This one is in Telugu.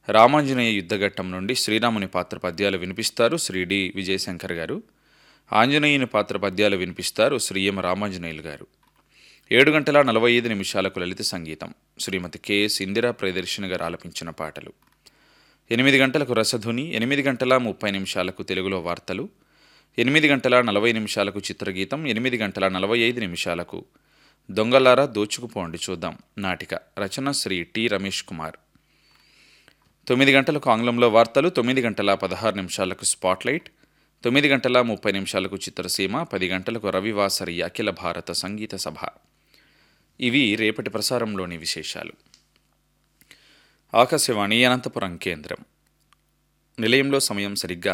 రామాంజనేయ యుద్ధఘట్టం నుండి శ్రీరాముని పాత్ర పద్యాలు వినిపిస్తారు శ్రీ డి విజయశంకర్ గారు ఆంజనేయుని పాత్ర పద్యాలు వినిపిస్తారు శ్రీ ఎం రామాంజనేయులు గారు ఏడు గంటల నలభై ఐదు నిమిషాలకు లలిత సంగీతం శ్రీమతి కెఎస్ ఇందిరా ప్రియదర్శిని గారు ఆలపించిన పాటలు ఎనిమిది గంటలకు రసధుని ఎనిమిది గంటల ముప్పై నిమిషాలకు తెలుగులో వార్తలు ఎనిమిది గంటల నలభై నిమిషాలకు చిత్రగీతం ఎనిమిది గంటల నలభై ఐదు నిమిషాలకు దొంగలారా దోచుకుపోండి చూద్దాం నాటిక రచన శ్రీ టి రమేష్ కుమార్ తొమ్మిది గంటలకు ఆంగ్లంలో వార్తలు తొమ్మిది గంటల పదహారు నిమిషాలకు స్పాట్లైట్ తొమ్మిది గంటల ముప్పై నిమిషాలకు చిత్రసీమ పది గంటలకు రవివాసరి అఖిల భారత సంగీత సభ ఇవి రేపటి ప్రసారంలోని విశేషాలు ఆకాశవాణి అనంతపురం కేంద్రం నిలయంలో సమయం సరిగ్గా